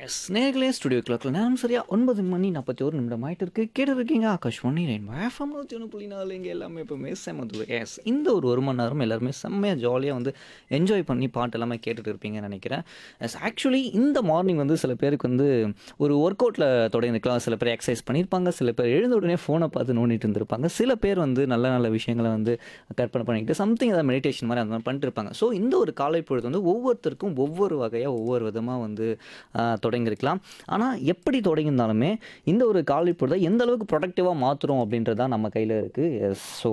S நேர்களே studio கிளாக்கில் நேரம் சரியா ஒன்பது மணி நாற்பத்தி ஒரு நிமிடம் ஆயிட்டு இருக்கு கேட்டு இருக்கீங்க ஆகாஷ் ஒன்னி நைன் எஃப்எம் நூற்றி ஒன்று புள்ளி நாலு இங்கே எல்லாமே எப்பவுமே செம்மது எஸ் இந்த ஒரு ஒரு மணி நேரம் எல்லாருமே செம்மையாக ஜாலியாக வந்து என்ஜாய் பண்ணி பாட்டு எல்லாமே கேட்டுட்டு இருப்பீங்கன்னு நினைக்கிறேன் எஸ் ஆக்சுவலி இந்த மார்னிங் வந்து சில பேருக்கு வந்து ஒரு ஒர்க் அவுட்டில் தொடங்கிருக்கலாம் சில பேர் எக்ஸசைஸ் பண்ணியிருப்பாங்க சில பேர் எழுந்த உடனே ஃபோனை பார்த்து நோண்டிட்டு இருந்திருப்பாங்க சில பேர் வந்து நல்ல நல்ல விஷயங்களை வந்து கற்பனை பண்ணிக்கிட்டு சம்திங் ஏதாவது மெடிடேஷன் மாதிரி அந்த மாதிரி பண்ணிட்டு இருப்பாங்க ஸோ இந்த ஒரு காலை பொழுது வந்து ஒவ்வொருத்தருக்கும் ஒவ்வொரு வகையாக ஒவ்வொரு விதமாக வந்து ஆஹ், தொடங்கியிருக்கலாம் ஆனால் எப்படி தொடங்கியிருந்தாலுமே இந்த ஒரு காலை பொழுதை எந்த அளவுக்கு ப்ரொடக்டிவாக மாற்றுறோம் அப்படின்றது தான் நம்ம கையில் இருக்குது ஸோ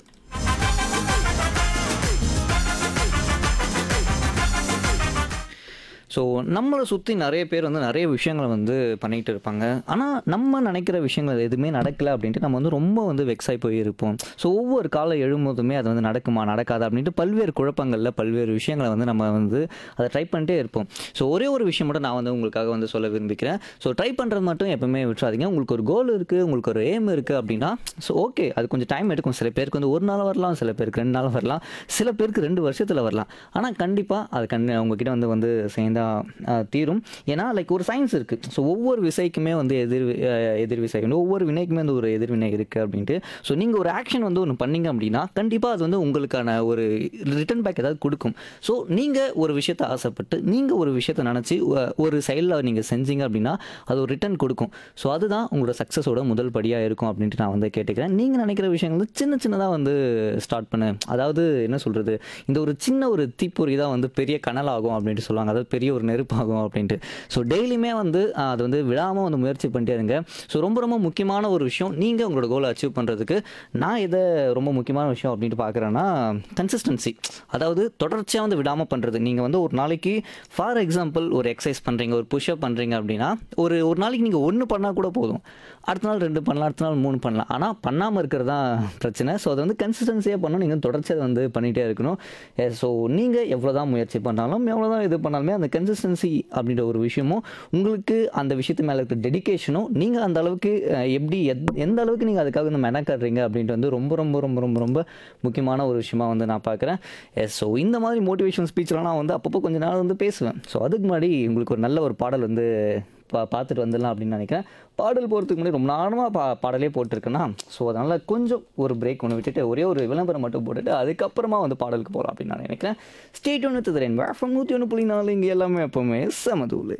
ஸோ நம்மளை சுற்றி நிறைய பேர் வந்து நிறைய விஷயங்களை வந்து பண்ணிகிட்டு இருப்பாங்க ஆனால் நம்ம நினைக்கிற விஷயங்கள் எதுவுமே நடக்கலை அப்படின்ட்டு நம்ம வந்து ரொம்ப வந்து வெக்ஸாகி போய் இருப்போம் ஸோ ஒவ்வொரு காலம் எழும்போதுமே அது வந்து நடக்குமா நடக்காதா அப்படின்ட்டு பல்வேறு குழப்பங்களில் பல்வேறு விஷயங்களை வந்து நம்ம வந்து அதை ட்ரை பண்ணிட்டே இருப்போம் ஸோ ஒரே ஒரு விஷயம் மட்டும் நான் வந்து உங்களுக்காக வந்து சொல்ல விரும்பிக்கிறேன் ஸோ ட்ரை பண்ணுறது மட்டும் எப்பவுமே விட்டுறாதீங்க உங்களுக்கு ஒரு கோல் இருக்குது உங்களுக்கு ஒரு எய்ம் இருக்குது அப்படின்னா ஸோ ஓகே அது கொஞ்சம் டைம் எடுக்கும் சில பேருக்கு வந்து ஒரு நாள் வரலாம் சில பேருக்கு ரெண்டு நாள் வரலாம் சில பேருக்கு ரெண்டு வருஷத்தில் வரலாம் ஆனால் கண்டிப்பாக அது கண் உங்ககிட்ட வந்து வந்து சேர்ந்தா ஆஹ், தீரும் ஏன்னா லைக் ஒரு சயின்ஸ் இருக்குது ஸோ ஒவ்வொரு விசைக்குமே வந்து எதிர் ஆஹ், எதிர் விசை உண்டு. ஒவ்வொரு வினைக்குமே வந்து ஒரு எதிர்வினை இருக்குது அப்படின்ட்டு ஸோ நீங்கள் ஒரு ஆக்ஷன் வந்து ஒன்று பண்ணீங்க அப்படின்னா கண்டிப்பாக அது வந்து உங்களுக்கான ஒரு ரிட்டன் பேக் ஏதாவது கொடுக்கும் ஸோ நீங்கள் ஒரு விஷயத்தை ஆசைப்பட்டு நீங்கள் ஒரு விஷயத்தை நினச்சி ஒரு சைடில் நீங்கள் செஞ்சீங்க அப்படின்னா அது ஒரு ரிட்டன் கொடுக்கும் ஸோ அதுதான் உங்களோட சக்ஸஸோட முதல் படியாக இருக்கும் அப்படின்ட்டு நான் வந்து கேட்டுக்கிறேன் நீங்கள் நினைக்கிற விஷயங்கள் வந்து சின்ன சின்னதாக வந்து ஸ்டார்ட் பண்ணு அதாவது என்ன சொல்கிறது இந்த ஒரு சின்ன ஒரு தீப்பொறி தான் வந்து பெரிய கனலாகும் அப்படின்ட்டு சொல்லுவாங்க அதாவது பெரிய ஒரு நெருப்பாகும் அப்படின்ட்டு ஸோ டெய்லியுமே வந்து ஆஹ், அது வந்து விடாமல் வந்து முயற்சி பண்ணிட்டே இருங்க ஸோ ரொம்ப ரொம்ப முக்கியமான ஒரு விஷயம் நீங்கள் உங்களோட கோலை அச்சீவ் பண்ணுறதுக்கு நான் எதை ரொம்ப முக்கியமான விஷயம் அப்படின்ட்டு பார்க்குறேன்னா கன்சிஸ்டன்சி அதாவது தொடர்ச்சியாக வந்து விடாமல் பண்ணுறது நீங்கள் வந்து ஒரு நாளைக்கு ஃபார் எக்ஸாம்பிள் ஒரு எக்ஸசைஸ் பண்ணுறீங்க ஒரு புஷ்அப் பண்ணுறீங்க அப்படின்னா ஒரு ஒரு நாளைக்கு நீங்கள் ஒன்று பண்ணால் கூட போதும் அடுத்த நாள் ரெண்டு பண்ணலாம் அடுத்த நாள் மூணு பண்ணலாம் ஆனால் பண்ணாமல் இருக்கிறது தான் பிரச்சனை ஸோ அதை வந்து கன்சிஸ்டன்சியாக பண்ணணும் நீங்கள் தொடர்ச்சியாக வந்து பண்ணிகிட்டே இருக்கணும் ஸோ நீங்கள் எவ்வளோ தான் முயற்சி பண்ணாலும் எவ்வளோ தான் இது பண்ணாலுமே அந்த கன்சிஸ்டன்சி அப்படின்ற ஒரு விஷயமும் உங்களுக்கு அந்த விஷயத்து மேலே இருக்கிற டெடிகேஷனும் நீங்கள் அந்த அளவுக்கு அஹ், எப்படி எத் எந்த அளவுக்கு நீங்கள் அதுக்காக வந்து மெனக்காடுறீங்க அப்படின்ட்டு வந்து ரொம்ப ரொம்ப ரொம்ப ரொம்ப ரொம்ப முக்கியமான ஒரு விஷயமா வந்து நான் பார்க்குறேன் ஸோ இந்த மாதிரி மோட்டிவேஷன் ஸ்பீச்லாம் நான் வந்து அப்பப்போ கொஞ்ச நாள் வந்து பேசுவேன் ஸோ அதுக்கு முன்னாடி உங்களுக்கு ஒரு நல்ல ஒரு பாடல் வந்து பா பார்த்துட்டு வந்துடலாம் அப்படின்னு நினைக்கிறேன் பாடல் போகிறதுக்கு முன்னாடி ரொம்ப நாளமாக பா பாடலே போட்டிருக்கேன்னா ஸோ அதனால் கொஞ்சம் ஒரு பிரேக் ஒன்று விட்டுட்டு ஒரே ஒரு விளம்பரம் மட்டும் போட்டுட்டு அதுக்கப்புறமா வந்து பாடலுக்கு போகலாம் அப்படின்னு நான் நினைக்கிறேன் ஸ்டேட் ஒன்று தரேன் வேஃபம் நூற்றி ஒன்று புள்ளி நாலு இங்கே எல்லாமே எப்போவுமே சமதூள்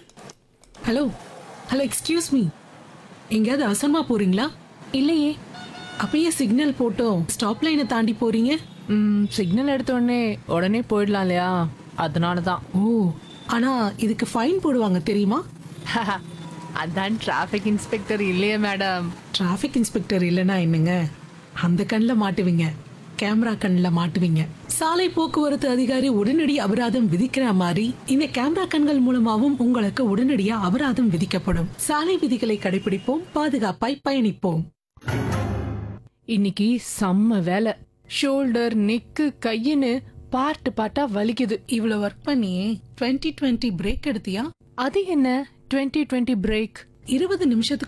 ஹலோ ஹலோ எக்ஸ்கியூஸ் மீ எங்கேயாவது அவசரமா போறீங்களா இல்லையே அப்பயே சிக்னல் போட்டோம் ஸ்டாப் லைனை தாண்டி போறீங்க ம் சிக்னல் எடுத்த உடனே உடனே போயிடலாம் இல்லையா அதனால தான் ஓ ஆனா இதுக்கு ஃபைன் போடுவாங்க தெரியுமா அதான் டிராஃபிக் இன்ஸ்பெக்டர் இல்லையே மேடம் டிராஃபிக் இன்ஸ்பெக்டர் இல்லைன்னா என்னங்க அந்த கண்ணில் மாட்டுவீங்க கேமரா கண்ணில் மாட்டுவீங்க சாலை போக்குவரத்து அதிகாரி உடனடி அபராதம் விதிக்கிற மாதிரி இந்த கேமரா கண்கள் மூலமாவும் உங்களுக்கு உடனடியா அபராதம் விதிக்கப்படும் சாலை விதிகளை கடைபிடிப்போம் பாதுகாப்பாய் பயணிப்போம் இன்னைக்கு செம்ம வேலை ஷோல்டர் நெக்கு கையின்னு பார்ட்டு பார்ட்டா வலிக்குது இவ்வளவு ஒர்க் பண்ணியே 2020 டுவெண்ட்டி பிரேக் எடுத்தியா அது என்ன 2020 டுவெண்ட்டி பிரேக் இருபது நிமிஷத்துக்கு